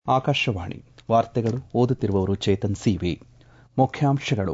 ಆಕಾಶವಾಣಿ ವಾರ್ತೆಗಳು ಓದುತ್ತಿರುವವರು ಚೇತನ್ ಸಿವಿ ಮುಖ್ಯಾಂಶಗಳು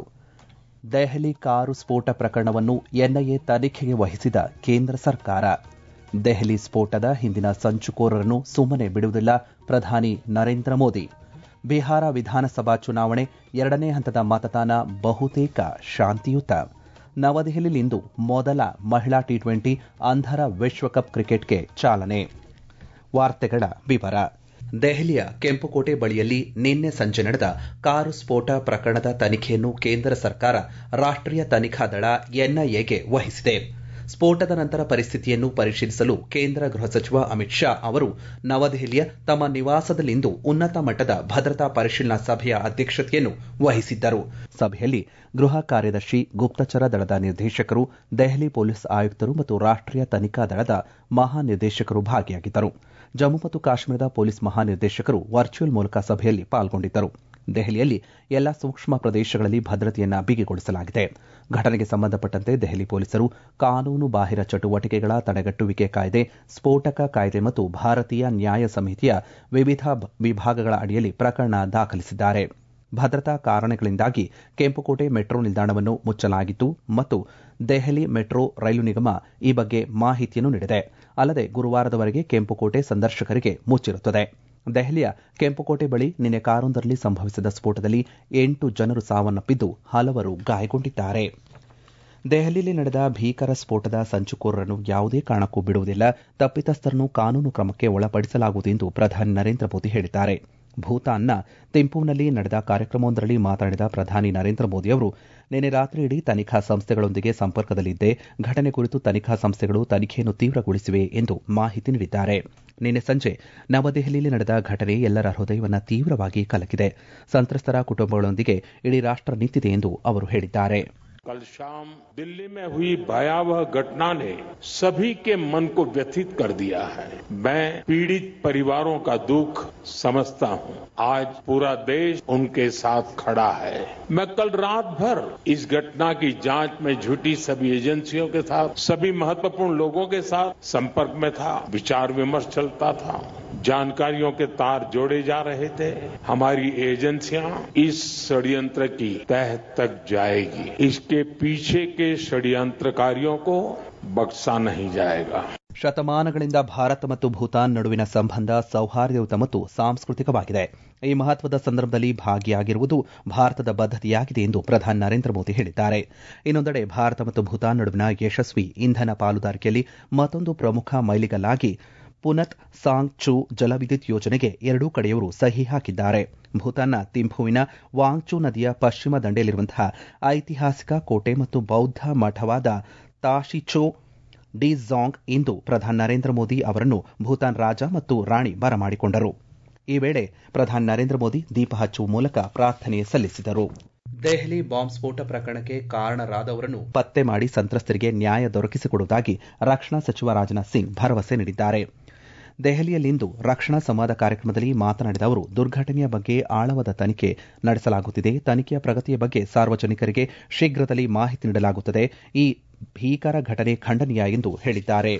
ದೆಹಲಿ ಕಾರು ಸ್ಫೋಟ ಪ್ರಕರಣವನ್ನು ಎನ್ಐಎ ತನಿಖೆಗೆ ವಹಿಸಿದ ಕೇಂದ್ರ ಸರ್ಕಾರ ದೆಹಲಿ ಸ್ಫೋಟದ ಹಿಂದಿನ ಸಂಚುಕೋರರನ್ನು ಸುಮ್ಮನೆ ಬಿಡುವುದಿಲ್ಲ ಪ್ರಧಾನಿ ನರೇಂದ್ರ ಮೋದಿ ಬಿಹಾರ ವಿಧಾನಸಭಾ ಚುನಾವಣೆ ಎರಡನೇ ಹಂತದ ಮತದಾನ ಬಹುತೇಕ ಶಾಂತಿಯುತ ನವದೆಹಲಿಯಲ್ಲಿಂದು ಮೊದಲ ಮಹಿಳಾ ಟಿ ಟ್ವೆಂಟಿ ಅಂಧರ ವಿಶ್ವಕಪ್ ಕ್ರಿಕೆಟ್ಗೆ ಚಾಲನೆ ವಾರ್ತೆಗಳ ವಿವರ ದೆಹಲಿಯ ಕೆಂಪುಕೋಟೆ ಬಳಿಯಲ್ಲಿ ನಿನ್ನೆ ಸಂಜೆ ನಡೆದ ಕಾರು ಸ್ಫೋಟ ಪ್ರಕರಣದ ತನಿಖೆಯನ್ನು ಕೇಂದ್ರ ಸರ್ಕಾರ ರಾಷ್ಟೀಯ ತನಿಖಾ ದಳ ಎನ್ಐಎಗೆ ವಹಿಸಿದೆ ಸ್ಫೋಟದ ನಂತರ ಪರಿಸ್ಥಿತಿಯನ್ನು ಪರಿಶೀಲಿಸಲು ಕೇಂದ್ರ ಗೃಹ ಸಚಿವ ಅಮಿತ್ ಶಾ ಅವರು ನವದೆಹಲಿಯ ತಮ್ಮ ನಿವಾಸದಲ್ಲಿಂದು ಉನ್ನತ ಮಟ್ಟದ ಭದ್ರತಾ ಪರಿಶೀಲನಾ ಸಭೆಯ ಅಧ್ಯಕ್ಷತೆಯನ್ನು ವಹಿಸಿದ್ದರು ಸಭೆಯಲ್ಲಿ ಗೃಹ ಕಾರ್ಯದರ್ಶಿ ಗುಪ್ತಚರ ದಳದ ನಿರ್ದೇಶಕರು ದೆಹಲಿ ಪೊಲೀಸ್ ಆಯುಕ್ತರು ಮತ್ತು ರಾಷ್ಟೀಯ ತನಿಖಾ ದಳದ ಮಹಾನಿರ್ದೇಶಕರು ಭಾಗಿಯಾಗಿದ್ದರು ಜಮ್ಮು ಮತ್ತು ಕಾಶ್ಮೀರದ ಪೊಲೀಸ್ ಮಹಾನಿರ್ದೇಶಕರು ವರ್ಚುವಲ್ ಮೂಲಕ ಸಭೆಯಲ್ಲಿ ಪಾಲ್ಗೊಂಡಿದ್ದರು ದೆಹಲಿಯಲ್ಲಿ ಎಲ್ಲಾ ಸೂಕ್ಷ್ಮ ಪ್ರದೇಶಗಳಲ್ಲಿ ಭದ್ರತೆಯನ್ನ ಬಿಗಿಗೊಳಿಸಲಾಗಿದೆ ಘಟನೆಗೆ ಸಂಬಂಧಪಟ್ಟಂತೆ ದೆಹಲಿ ಪೊಲೀಸರು ಕಾನೂನು ಬಾಹಿರ ಚಟುವಟಿಕೆಗಳ ತಡೆಗಟ್ಟುವಿಕೆ ಕಾಯ್ದೆ ಸ್ಫೋಟಕ ಕಾಯ್ದೆ ಮತ್ತು ಭಾರತೀಯ ನ್ಯಾಯ ಸಂಹಿತೆಯ ವಿವಿಧ ವಿಭಾಗಗಳ ಅಡಿಯಲ್ಲಿ ಪ್ರಕರಣ ದಾಖಲಿಸಿದ್ದಾರೆ ಭದ್ರತಾ ಕಾರಣಗಳಿಂದಾಗಿ ಕೆಂಪುಕೋಟೆ ಮೆಟ್ರೋ ನಿಲ್ದಾಣವನ್ನು ಮುಚ್ಚಲಾಗಿತ್ತು ಮತ್ತು ದೆಹಲಿ ಮೆಟ್ರೋ ರೈಲು ನಿಗಮ ಈ ಬಗ್ಗೆ ಮಾಹಿತಿಯನ್ನು ನೀಡಿದೆ ಅಲ್ಲದೆ ಗುರುವಾರದವರೆಗೆ ಕೆಂಪುಕೋಟೆ ಸಂದರ್ಶಕರಿಗೆ ಮುಚ್ಚಿರುತ್ತದೆ ದೆಹಲಿಯ ಕೆಂಪುಕೋಟೆ ಬಳಿ ನಿನ್ನೆ ಕಾರೊಂದರಲ್ಲಿ ಸಂಭವಿಸಿದ ಸ್ಫೋಟದಲ್ಲಿ ಎಂಟು ಜನರು ಸಾವನ್ನಪ್ಪಿದ್ದು ಹಲವರು ಗಾಯಗೊಂಡಿದ್ದಾರೆ ದೆಹಲಿಯಲ್ಲಿ ನಡೆದ ಭೀಕರ ಸ್ಫೋಟದ ಸಂಚುಕೋರರನ್ನು ಯಾವುದೇ ಕಾರಣಕ್ಕೂ ಬಿಡುವುದಿಲ್ಲ ತಪ್ಪಿತಸ್ಥರನ್ನು ಕಾನೂನು ಕ್ರಮಕ್ಕೆ ಒಳಪಡಿಸಲಾಗುವುದು ಎಂದು ಪ್ರಧಾನಿ ನರೇಂದ್ರ ಮೋದಿ ಹೇಳಿದ್ದಾರೆ ಭೂತಾನ್ನ ಥಿಂಪುನಲ್ಲಿ ನಡೆದ ಕಾರ್ಯಕ್ರಮವೊಂದರಲ್ಲಿ ಮಾತನಾಡಿದ ಪ್ರಧಾನಿ ನರೇಂದ್ರ ಮೋದಿ ಅವರು ನಿನ್ನೆ ರಾತ್ರಿಯಿಡೀ ತನಿಖಾ ಸಂಸ್ಥೆಗಳೊಂದಿಗೆ ಸಂಪರ್ಕದಲ್ಲಿದ್ದೆ ಘಟನೆ ಕುರಿತು ತನಿಖಾ ಸಂಸ್ಥೆಗಳು ತನಿಖೆಯನ್ನು ತೀವ್ರಗೊಳಿಸಿವೆ ಎಂದು ಮಾಹಿತಿ ನೀಡಿದ್ದಾರೆ ನಿನ್ನೆ ಸಂಜೆ ನವದೆಹಲಿಯಲ್ಲಿ ನಡೆದ ಘಟನೆ ಎಲ್ಲರ ಹೃದಯವನ್ನ ತೀವ್ರವಾಗಿ ಕಲಕಿದೆ ಸಂತ್ರಸ್ತರ ಕುಟುಂಬಗಳೊಂದಿಗೆ ಇಡೀ ರಾಷ್ಟ ನಿಂತಿದೆ ಎಂದು ಅವರು ಹೇಳಿದ್ದಾರೆ कल शाम दिल्ली में हुई भयावह घटना ने सभी के मन को व्यथित कर दिया है मैं पीड़ित परिवारों का दुख समझता हूं आज पूरा देश उनके साथ खड़ा है मैं कल रात भर इस घटना की जांच में जुटी सभी एजेंसियों के साथ सभी महत्वपूर्ण लोगों के साथ संपर्क में था विचार विमर्श चलता था जानकारियों के तार जोड़े जा रहे थे हमारी एजेंसियां इस षड्यंत्र की तह तक जाएगी इसके पीछे के षड्यंत्रकारियों को बख्शा नहीं जाएगा ಶತಮಾನಗಳಿಂದ ಭಾರತ ಮತ್ತು ಭೂತಾನ್ ನಡುವಿನ ಸಂಬಂಧ ಸೌಹಾರ್ದಯುತ ಮತ್ತು ಸಾಂಸ್ಕೃತಿಕವಾಗಿದೆ ಈ ಮಹತ್ವದ ಸಂದರ್ಭದಲ್ಲಿ ಭಾಗಿಯಾಗಿರುವುದು ಭಾರತದ ಬದ್ಧತೆಯಾಗಿದೆ ಎಂದು ಪ್ರಧಾನಿ ನರೇಂದ್ರ ಮೋದಿ ಹೇಳಿದ್ದಾರೆ ಇನ್ನೊಂದೆಡೆ ಭಾರತ ಮತ್ತು ಭೂತಾನ್ ನಡುವಿನ ಯಶಸ್ವಿ ಇಂಧನ ಪಾಲುದಾರಿಕೆಯಲ್ಲಿ ಮತ್ತೊಂದು ಪ್ರಮುಖ ಮೈಲಿಗಲ್ಲಾಗಿ ಪುನತ್ ಸಾಂಗ್ ಚು ಜಲವಿದ್ಯುತ್ ಯೋಜನೆಗೆ ಎರಡೂ ಕಡೆಯವರು ಸಹಿ ಹಾಕಿದ್ದಾರೆ ಭೂತಾನ್ನ ಥಿಂಫುವಿನ ವಾಂಗ್ಚು ನದಿಯ ಪಶ್ಚಿಮ ದಂಡೆಯಲ್ಲಿರುವಂತಹ ಐತಿಹಾಸಿಕ ಕೋಟೆ ಮತ್ತು ಬೌದ್ಧ ಮಠವಾದ ತಾಶಿಚೋ ಡಿ ಝಾಂಗ್ ಇಂದು ಪ್ರಧಾನಿ ನರೇಂದ್ರ ಮೋದಿ ಅವರನ್ನು ಭೂತಾನ್ ರಾಜ ಮತ್ತು ರಾಣಿ ಬರಮಾಡಿಕೊಂಡರು ಈ ವೇಳೆ ಪ್ರಧಾನಿ ನರೇಂದ್ರ ಮೋದಿ ದೀಪ ಹಚ್ಚುವ ಮೂಲಕ ಪ್ರಾರ್ಥನೆ ಸಲ್ಲಿಸಿದರು ದೆಹಲಿ ಬಾಂಬ್ ಸ್ಫೋಟ ಪ್ರಕರಣಕ್ಕೆ ಕಾರಣರಾದವರನ್ನು ಪತ್ತೆ ಮಾಡಿ ಸಂತ್ರಸ್ತರಿಗೆ ನ್ಯಾಯ ದೊರಕಿಸಿಕೊಡುವುದಾಗಿ ರಕ್ಷಣಾ ಸಚಿವ ರಾಜನಾಥ್ ಸಿಂಗ್ ಭರವಸೆ ನೀಡಿದ್ದಾರೆ ದೆಹಲಿಯಲ್ಲಿಂದು ರಕ್ಷಣಾ ಸಂವಾದ ಕಾರ್ಯಕ್ರಮದಲ್ಲಿ ಮಾತನಾಡಿದ ಅವರು ದುರ್ಘಟನೆಯ ಬಗ್ಗೆ ಆಳವಾದ ತನಿಖೆ ನಡೆಸಲಾಗುತ್ತಿದೆ ತನಿಖೆಯ ಪ್ರಗತಿಯ ಬಗ್ಗೆ ಸಾರ್ವಜನಿಕರಿಗೆ ಶೀಘ್ರದಲ್ಲಿ ಮಾಹಿತಿ ನೀಡಲಾಗುತ್ತದೆ ಈ ಭೀಕರ ಘಟನೆ ಖಂಡನೀಯ ಎಂದು ಹೇಳಿದ್ದಾರೆ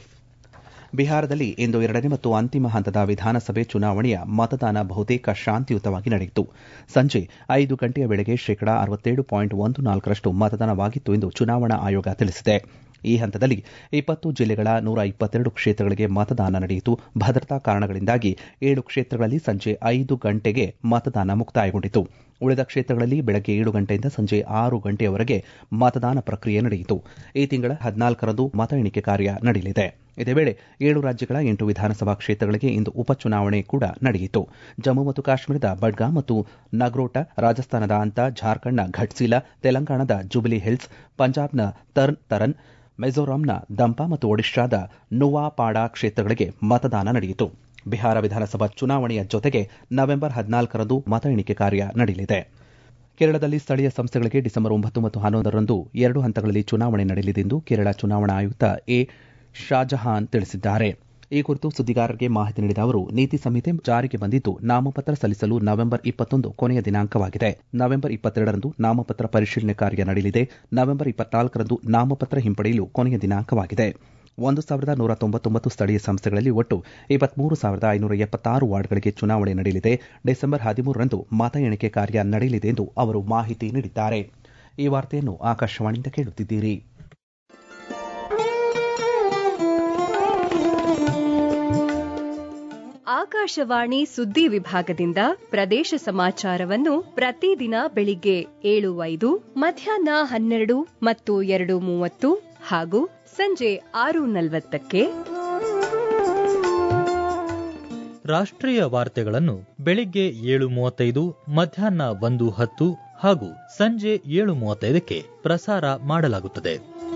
ಬಿಹಾರದಲ್ಲಿ ಇಂದು ಎರಡನೇ ಮತ್ತು ಅಂತಿಮ ಹಂತದ ವಿಧಾನಸಭೆ ಚುನಾವಣೆಯ ಮತದಾನ ಬಹುತೇಕ ಶಾಂತಿಯುತವಾಗಿ ನಡೆಯಿತು ಸಂಜೆ ಐದು ಗಂಟೆಯ ವೇಳೆಗೆ ಶೇಕಡಾ ಅರವತ್ತೇಳು ಪಾಯಿಂಟ್ ಒಂದು ನಾಲ್ಕರಷ್ಟು ಮತದಾನವಾಗಿತ್ತು ಎಂದು ಚುನಾವಣಾ ಆಯೋಗ ತಿಳಿಸಿದೆ ಈ ಹಂತದಲ್ಲಿ ಇಪ್ಪತ್ತು ಜಿಲ್ಲೆಗಳ ನೂರ ಇಪ್ಪತ್ತೆರಡು ಕ್ಷೇತ್ರಗಳಿಗೆ ಮತದಾನ ನಡೆಯಿತು ಭದ್ರತಾ ಕಾರಣಗಳಿಂದಾಗಿ ಏಳು ಕ್ಷೇತ್ರಗಳಲ್ಲಿ ಸಂಜೆ ಐದು ಗಂಟೆಗೆ ಮತದಾನ ಮುಕ್ತಾಯಗೊಂಡಿತು ಉಳಿದ ಕ್ಷೇತ್ರಗಳಲ್ಲಿ ಬೆಳಗ್ಗೆ ಏಳು ಗಂಟೆಯಿಂದ ಸಂಜೆ ಆರು ಗಂಟೆಯವರೆಗೆ ಮತದಾನ ಪ್ರಕ್ರಿಯೆ ನಡೆಯಿತು ಈ ತಿಂಗಳ ಹದಿನಾಲ್ಕರಂದು ಮತ ಎಣಿಕೆ ಕಾರ್ಯ ನಡೆಯಲಿದೆ ಇದೇ ವೇಳೆ ಏಳು ರಾಜ್ಯಗಳ ಎಂಟು ವಿಧಾನಸಭಾ ಕ್ಷೇತ್ರಗಳಿಗೆ ಇಂದು ಉಪಚುನಾವಣೆ ಕೂಡ ನಡೆಯಿತು ಜಮ್ಮು ಮತ್ತು ಕಾಶ್ಮೀರದ ಬಡ್ಗಾಮ್ ಮತ್ತು ನಗ್ರೋಟ ರಾಜಸ್ಥಾನದ ಅಂತ ಜಾರ್ಖಂಡ್ನ ಘಟ್ಸಿಲಾ ತೆಲಂಗಾಣದ ಜುಬಿಲಿ ಹಿಲ್ಸ್ ಪಂಜಾಬ್ನ ತರ್ನ್ ತರನ್ ಮಿಜೋರಾಂನ ದಂಪಾ ಮತ್ತು ಒಡಿಶಾದ ನುವಾಪಾಡಾ ಕ್ಷೇತ್ರಗಳಿಗೆ ಮತದಾನ ನಡೆಯಿತು ಬಿಹಾರ ವಿಧಾನಸಭಾ ಚುನಾವಣೆಯ ಜೊತೆಗೆ ನವೆಂಬರ್ ಹದಿನಾಲ್ಕರಂದು ಮತ ಎಣಿಕೆ ಕಾರ್ಯ ನಡೆಯಲಿದೆ ಕೇರಳದಲ್ಲಿ ಸ್ಥಳೀಯ ಸಂಸ್ಥೆಗಳಿಗೆ ಡಿಸೆಂಬರ್ ಒಂಬತ್ತು ಮತ್ತು ಹನ್ನೊಂದರಂದು ಎರಡು ಹಂತಗಳಲ್ಲಿ ಚುನಾವಣೆ ನಡೆಯಲಿದೆ ಎಂದು ಕೇರಳ ಚುನಾವಣಾ ಆಯುಕ್ತ ಎ ಶಾಜಹಾನ್ ತಿಳಿಸಿದ್ದಾರೆ ಈ ಕುರಿತು ಸುದ್ದಿಗಾರರಿಗೆ ಮಾಹಿತಿ ನೀಡಿದ ಅವರು ನೀತಿ ಸಂಹಿತೆ ಜಾರಿಗೆ ಬಂದಿದ್ದು ನಾಮಪತ್ರ ಸಲ್ಲಿಸಲು ನವೆಂಬರ್ ಇಪ್ಪತ್ತೊಂದು ಕೊನೆಯ ದಿನಾಂಕವಾಗಿದೆ ನವೆಂಬರ್ ಇಪ್ಪತ್ತೆರಡರಂದು ನಾಮಪತ್ರ ಪರಿಶೀಲನೆ ಕಾರ್ಯ ನಡೆಯಲಿದೆ ನವೆಂಬರ್ ಇಪ್ಪತ್ನಾಲ್ಕರಂದು ನಾಮಪತ್ರ ಹಿಂಪಡೆಯಲು ಕೊನೆಯ ದಿನಾಂಕವಾಗಿದೆ ಒಂದು ಸಾವಿರದ ನೂರ ತೊಂಬತ್ತೊಂಬತ್ತು ಸ್ಥಳೀಯ ಸಂಸ್ಥೆಗಳಲ್ಲಿ ಒಟ್ಟು ಇಪ್ಪತ್ಮೂರು ಸಾವಿರದ ಐನೂರ ಎಪ್ಪತ್ತಾರು ವಾರ್ಡ್ಗಳಿಗೆ ಚುನಾವಣೆ ನಡೆಯಲಿದೆ ಡಿಸೆಂಬರ್ ಹದಿಮೂರರಂದು ಮತ ಎಣಿಕೆ ಕಾರ್ಯ ನಡೆಯಲಿದೆ ಎಂದು ಅವರು ಮಾಹಿತಿ ನೀಡಿದ್ದಾರೆ ಈ ವಾರ್ತೆಯನ್ನು ಆಕಾಶವಾಣಿಯಿಂದ ಕೇಳುತ್ತಿದ್ದೀರಿ ಆಕಾಶವಾಣಿ ಸುದ್ದಿ ವಿಭಾಗದಿಂದ ಪ್ರದೇಶ ಸಮಾಚಾರವನ್ನು ಪ್ರತಿದಿನ ಬೆಳಿಗ್ಗೆ ಏಳು ಐದು ಮಧ್ಯಾಹ್ನ ಹನ್ನೆರಡು ಮತ್ತು ಎರಡು ಮೂವತ್ತು ಹಾಗೂ ಸಂಜೆ ಆರು ನಲವತ್ತಕ್ಕೆ ರಾಷ್ಟ್ರೀಯ ವಾರ್ತೆಗಳನ್ನು ಬೆಳಿಗ್ಗೆ ಏಳು ಮೂವತ್ತೈದು ಮಧ್ಯಾಹ್ನ ಒಂದು ಹತ್ತು ಹಾಗೂ ಸಂಜೆ ಏಳು ಮೂವತ್ತೈದಕ್ಕೆ ಪ್ರಸಾರ ಮಾಡಲಾಗುತ್ತದೆ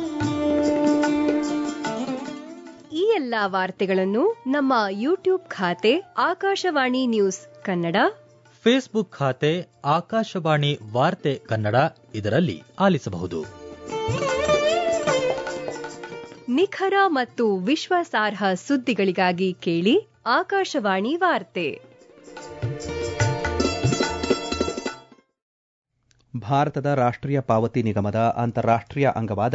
ಈ ಎಲ್ಲಾ ವಾರ್ತೆಗಳನ್ನು ನಮ್ಮ ಯೂಟ್ಯೂಬ್ ಖಾತೆ ಆಕಾಶವಾಣಿ ನ್ಯೂಸ್ ಕನ್ನಡ ಫೇಸ್ಬುಕ್ ಖಾತೆ ಆಕಾಶವಾಣಿ ವಾರ್ತೆ ಕನ್ನಡ ಇದರಲ್ಲಿ ಆಲಿಸಬಹುದು ನಿಖರ ಮತ್ತು ವಿಶ್ವಾಸಾರ್ಹ ಸುದ್ದಿಗಳಿಗಾಗಿ ಕೇಳಿ ಆಕಾಶವಾಣಿ ವಾರ್ತೆ ಭಾರತದ ರಾಷ್ಟ್ರೀಯ ಪಾವತಿ ನಿಗಮದ ಅಂತಾರಾಷ್ಟ್ರೀಯ ಅಂಗವಾದ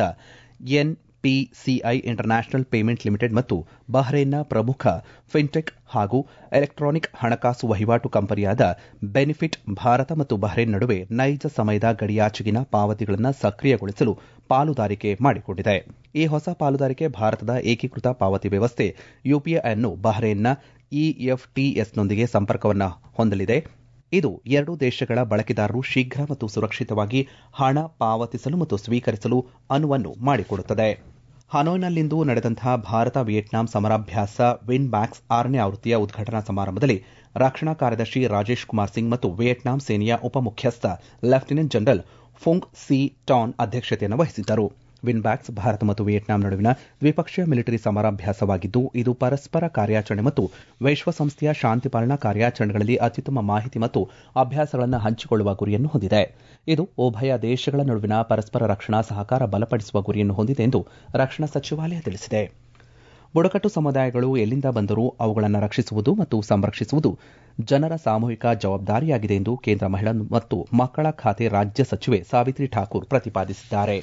ಎನ್ಪಿಸಿಐ ಇಂಟರ್ನ್ಯಾಷನಲ್ ಪೇಮೆಂಟ್ ಲಿಮಿಟೆಡ್ ಮತ್ತು ಬಹ್ರೇನ್ನ ಪ್ರಮುಖ ಫಿನ್ಟೆಕ್ ಹಾಗೂ ಎಲೆಕ್ಟ್ರಾನಿಕ್ ಹಣಕಾಸು ವಹಿವಾಟು ಕಂಪನಿಯಾದ ಬೆನಿಫಿಟ್ ಭಾರತ ಮತ್ತು ಬಹ್ರೇನ್ ನಡುವೆ ನೈಜ ಸಮಯದ ಗಡಿಯಾಚೆಗಿನ ಪಾವತಿಗಳನ್ನು ಸಕ್ರಿಯಗೊಳಿಸಲು ಪಾಲುದಾರಿಕೆ ಮಾಡಿಕೊಂಡಿದೆ ಈ ಹೊಸ ಪಾಲುದಾರಿಕೆ ಭಾರತದ ಏಕೀಕೃತ ಪಾವತಿ ವ್ಯವಸ್ಥೆ ಯುಪಿಐ ಅನ್ನು ಬಹ್ರೇನ್ನ ಇಎಫ್ಟಿಎಸ್ನೊಂದಿಗೆ ಸಂಪರ್ಕವನ್ನು ಹೊಂದಲಿದೆ ಇದು ಎರಡೂ ದೇಶಗಳ ಬಳಕೆದಾರರು ಶೀಘ್ರ ಮತ್ತು ಸುರಕ್ಷಿತವಾಗಿ ಹಣ ಪಾವತಿಸಲು ಮತ್ತು ಸ್ವೀಕರಿಸಲು ಅನುವನ್ನು ಮಾಡಿಕೊಡುತ್ತದೆ ಹನೋಯ್ನಲ್ಲಿಂದು ನಡೆದಂತಹ ಭಾರತ ವಿಯೆಟ್ನಾಂ ಸಮರಾಭ್ಯಾಸ ವಿನ್ ಬ್ಯಾಕ್ಸ್ ಆರನೇ ಆವೃತ್ತಿಯ ಉದ್ಘಾಟನಾ ಸಮಾರಂಭದಲ್ಲಿ ರಕ್ಷಣಾ ಕಾರ್ಯದರ್ಶಿ ರಾಜೇಶ್ ಕುಮಾರ್ ಸಿಂಗ್ ಮತ್ತು ವಿಯೆಟ್ನಾಂ ಸೇನೆಯ ಉಪಮುಖ್ಯಸ್ಥ lieutenant general Phung Si Tan ಅಧ್ಯಕ್ಷತೆಯನ್ನು ವಹಿಸಿದ್ದರು ವಿನ್ಬ್ಯಾಕ್ಸ್ ಭಾರತ ಮತ್ತು ವಿಯೆಟ್ನಾಂ ನಡುವಿನ ದ್ವಿಪಕ್ಷೀಯ ಮಿಲಿಟರಿ ಸಮರಾಭ್ಯಾಸವಾಗಿದ್ದು ಇದು ಪರಸ್ಪರ ಕಾರ್ಯಾಚರಣೆ ಮತ್ತು ವಿಶ್ವಸಂಸ್ಥೆಯ ಶಾಂತಿ ಪಾಲನಾ ಕಾರ್ಯಾಚರಣೆಗಳಲ್ಲಿ ಅತ್ಯುತ್ತಮ ಮಾಹಿತಿ ಮತ್ತು ಅಭ್ಯಾಸಗಳನ್ನು ಹಂಚಿಕೊಳ್ಳುವ ಗುರಿಯನ್ನು ಹೊಂದಿದೆ ಇದು ಉಭಯ ದೇಶಗಳ ನಡುವಿನ ಪರಸ್ಪರ ರಕ್ಷಣಾ ಸಹಕಾರ ಬಲಪಡಿಸುವ ಗುರಿಯನ್ನು ಹೊಂದಿದೆ ಎಂದು ರಕ್ಷಣಾ ಸಚಿವಾಲಯ ತಿಳಿಸಿದೆ ಬುಡಕಟ್ಟು ಸಮುದಾಯಗಳು ಎಲ್ಲಿಂದ ಬಂದರೂ ಅವುಗಳನ್ನು ರಕ್ಷಿಸುವುದು ಮತ್ತು ಸಂರಕ್ಷಿಸುವುದು ಜನರ ಸಾಮೂಹಿಕ ಜವಾಬ್ದಾರಿಯಾಗಿದೆ ಎಂದು ಕೇಂದ್ರ ಮಹಿಳಾ ಮತ್ತು ಮಕ್ಕಳ ಖಾತೆ ರಾಜ್ಯ ಸಚಿವೆ ಸಾವಿತ್ರಿ ಠಾಕೂರ್ ಪ್ರತಿಪಾದಿಸಿದ್ದಾರೆ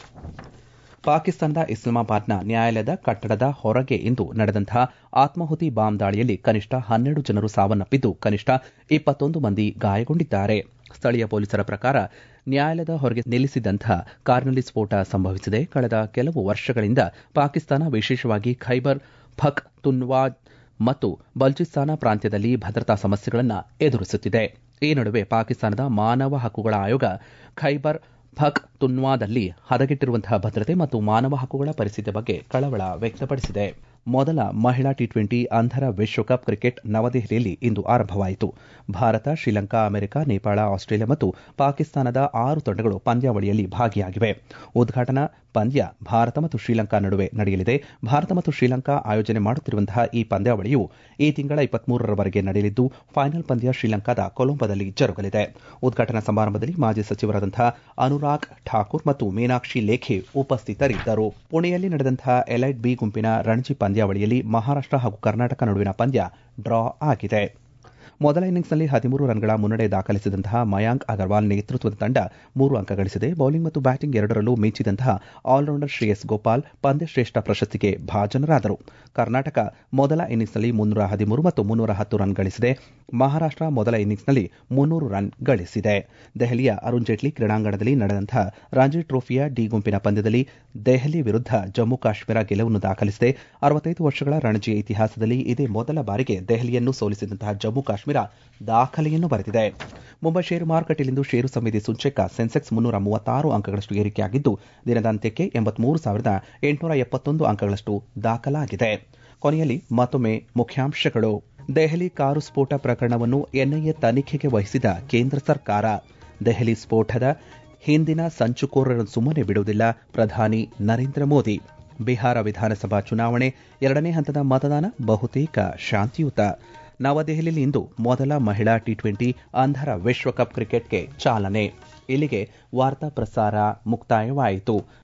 ಪಾಕಿಸ್ತಾನದ ಇಸ್ಲಾಮಾಬಾದ್ನ ನ್ಯಾಯಾಲಯದ ಕಟ್ಟಡದ ಹೊರಗೆ ಇಂದು ನಡೆದಂತಹ ಆತ್ಮಾಹುತಿ ಬಾಂಬ್ ದಾಳಿಯಲ್ಲಿ ಕನಿಷ್ಠ ಹನ್ನೆರಡು ಜನರು ಸಾವನ್ನಪ್ಪಿದ್ದು ಕನಿಷ್ಠ ಇಪ್ಪತ್ತೊಂದು ಮಂದಿ ಗಾಯಗೊಂಡಿದ್ದಾರೆ ಸ್ಥಳೀಯ ಪೊಲೀಸರ ಪ್ರಕಾರ ನ್ಯಾಯಾಲಯದ ಹೊರಗೆ ನಿಲ್ಲಿಸಿದಂತಹ ಕಾರಿನಲ್ಲಿ ಸ್ಫೋಟ ಸಂಭವಿಸಿದೆ ಕಳೆದ ಕೆಲವು ವರ್ಷಗಳಿಂದ ಪಾಕಿಸ್ತಾನ ವಿಶೇಷವಾಗಿ ಖೈಬರ್ ಫಕ್ ತುನ್ವಾಜ್ ಮತ್ತು ಬಲ್ಚಿಸ್ತಾನ ಪ್ರಾಂತ್ಯದಲ್ಲಿ ಭದ್ರತಾ ಸಮಸ್ಯೆಗಳನ್ನು ಎದುರಿಸುತ್ತಿದೆ ಈ ನಡುವೆ ಪಾಕಿಸ್ತಾನದ ಮಾನವ ಹಕ್ಕುಗಳ ಆಯೋಗ ಖೈಬರ್ ಫಕ್ ತುನ್ವಾದಲ್ಲಿ ಹದಗೆಟ್ಟಿರುವಂತಹ ಭದ್ರತೆ ಮತ್ತು ಮಾನವ ಹಕ್ಕುಗಳ ಪರಿಸ್ಥಿತಿ ಬಗ್ಗೆ ಕಳವಳ ವ್ಯಕ್ತಪಡಿಸಿದೆ ಮೊದಲ ಮಹಿಳಾ ಟಿ ಟ್ವೆಂಟಿ ಅಂಧರ ವಿಶ್ವಕಪ್ ಕ್ರಿಕೆಟ್ ನವದೆಹಲಿಯಲ್ಲಿ ಇಂದು ಆರಂಭವಾಯಿತು ಭಾರತ ಶ್ರೀಲಂಕಾ ಅಮೆರಿಕ ನೇಪಾಳ ಆಸ್ಟ್ರೇಲಿಯಾ ಮತ್ತು ಪಾಕಿಸ್ತಾನದ ಆರು ತಂಡಗಳು ಪಂದ್ಯಾವಳಿಯಲ್ಲಿ ಭಾಗಿಯಾಗಿವೆ ಉದ್ಘಾಟನಾ ಪಂದ್ಯ ಭಾರತ ಮತ್ತು ಶ್ರೀಲಂಕಾ ನಡುವೆ ನಡೆಯಲಿದೆ ಭಾರತ ಮತ್ತು ಶ್ರೀಲಂಕಾ ಆಯೋಜನೆ ಮಾಡುತ್ತಿರುವಂತಹ ಈ ಪಂದ್ಯಾವಳಿಯು ಈ ತಿಂಗಳ ಇಪ್ಪತ್ಮೂರರವರೆಗೆ ನಡೆಯಲಿದ್ದು ಫೈನಲ್ ಪಂದ್ಯ ಶ್ರೀಲಂಕಾದ ಕೊಲಂಬೋದಲ್ಲಿ ಜರುಗಲಿದೆ ಉದ್ಘಾಟನಾ ಸಮಾರಂಭದಲ್ಲಿ ಮಾಜಿ ಸಚಿವರಾದಂತಹ ಅನುರಾಗ್ ಠಾಕೂರ್ ಮತ್ತು ಮೀನಾಕ್ಷಿ ಲೇಖೆ ಉಪಸ್ಥಿತರಿದ್ದರು ಪುಣೆಯಲ್ಲಿ ನಡೆದಂತಹ ಎಲೈಟ್ ಬಿ ಗುಂಪಿನ ರಣಜಿ ಪಂದ್ಯಾವಳಿಯಲ್ಲಿ ಮಹಾರಾಷ್ಟ್ರ ಹಾಗೂ ಕರ್ನಾಟಕ ನಡುವಿನ ಪಂದ್ಯ ಡ್ರಾ ಆಗಿದೆ ಮೊದಲ ಇನ್ನಿಂಗ್ಸ್ನಲ್ಲಿ ಹದಿಮೂರು ರನ್ಗಳ ಮುನ್ನಡೆ ದಾಖಲಿಸಿದಂತಹ ಮಯಾಂಕ್ ಅಗರ್ವಾಲ್ ನೇತೃತ್ವದ ತಂಡ ಮೂರು ಅಂಕ ಗಳಿಸಿದೆ ಬೌಲಿಂಗ್ ಮತ್ತು ಬ್ಯಾಟಿಂಗ್ ಎರಡರಲ್ಲೂ ಮಿಂಚಿದಂತಹ ಆಲ್ರೌಂಡರ್ ಶ್ರೇಯಸ್ ಗೋಪಾಲ್ ಪಂದ್ಯಶ್ರೇಷ್ಠ ಪ್ರಶಸ್ತಿಗೆ ಭಾಜನರಾದರು ಕರ್ನಾಟಕ ಮೊದಲ ಇನ್ನಿಂಗ್ಸ್ನಲ್ಲಿ ಮುನ್ನೂರ ಹದಿಮೂರು ಮತ್ತು ಮುನ್ನೂರ ಹತ್ತು ರನ್ ಗಳಿಸಿದೆ ಮಹಾರಾಷ್ಟ್ರ ಮೊದಲ ಇನ್ನಿಂಗ್ಸ್ನಲ್ಲಿ ಮುನ್ನೂರು ರನ್ ಗಳಿಸಿದೆ ದೆಹಲಿಯ ಅರುಣ್ ಜೇಟ್ಲಿ ಕ್ರೀಡಾಂಗಣದಲ್ಲಿ ನಡೆದಂತಹ ರಂಜಿ ಟ್ರೋಫಿಯ ಡಿ ಗುಂಪಿನ ಪಂದ್ಯದಲ್ಲಿ ದೆಹಲಿ ವಿರುದ್ಧ ಜಮ್ಮು ಕಾಶ್ಮೀರ ಗೆಲುವನ್ನು ದಾಖಲಿಸಿದೆ ಅರವತ್ತೈದು ವರ್ಷಗಳ ರಣಜಿಯ ಇತಿಹಾಸದಲ್ಲಿ ಇದೇ ಮೊದಲ ಬಾರಿಗೆ ದೆಹಲಿಯನ್ನು ಸೋಲಿಸಿದಂತಹ ಜಮ್ಮು ಕಾಶ್ಮೀರ ದಾಖಲೆಯನ್ನು ಬರೆದಿದೆ ಮುಂಬೈ ಷೇರು ಮಾರುಕಟ್ಟೆಯಲ್ಲಿಂದು ಷೇರು ಸಮಿತಿ ಸೂಚ್ಯಂಕ ಸೆನ್ಸೆಕ್ಸ್ ಮುನ್ನೂರ ಮೂವತ್ತಾರು ಅಂಕಗಳಷ್ಟು ಏರಿಕೆಯಾಗಿದ್ದು ದಿನದ ಅಂತ್ಯಕ್ಕೆ ಎಂಬತ್ಮೂರು ಸಾವಿರದ ಎಂಟುನೂರ ಎಪ್ಪತ್ತೊಂದು ಅಂಕಗಳಷ್ಟು ದಾಖಲಾಗಿದೆ ಕೊನೆಯಲ್ಲಿ ಮತ್ತೊಮ್ಮೆ ಮುಖ್ಯಾಂಶಗಳು ದೆಹಲಿ ಕಾರು ಸ್ಫೋಟ ಪ್ರಕರಣವನ್ನು ಎನ್ಐಎ ತನಿಖೆಗೆ ವಹಿಸಿದ ಕೇಂದ್ರ ಸರ್ಕಾರ ದೆಹಲಿ ಸ್ಫೋಟದ ಹಿಂದಿನ ಸಂಚುಕೋರರನ್ನು ಸುಮ್ಮನೆ ಬಿಡುವುದಿಲ್ಲ ಪ್ರಧಾನಿ ನರೇಂದ್ರ ಮೋದಿ ಬಿಹಾರ ವಿಧಾನಸಭಾ ಚುನಾವಣೆ ಎರಡನೇ ಹಂತದ ಮತದಾನ ಬಹುತೇಕ ಶಾಂತಿಯುತ ನವದೆಹಲಿಯಲ್ಲಿ ಇಂದು ಮೊದಲ ಮಹಿಳಾ ಟಿ ಟ್ವೆಂಟಿ ಅಂಧರ ವಿಶ್ವಕಪ್ ಕ್ರಿಕೆಟ್ಗೆ ಚಾಲನೆ ಇಲ್ಲಿಗೆ ವಾರ್ತಾ ಪ್ರಸಾರ ಮುಕ್ತಾಯವಾಯಿತು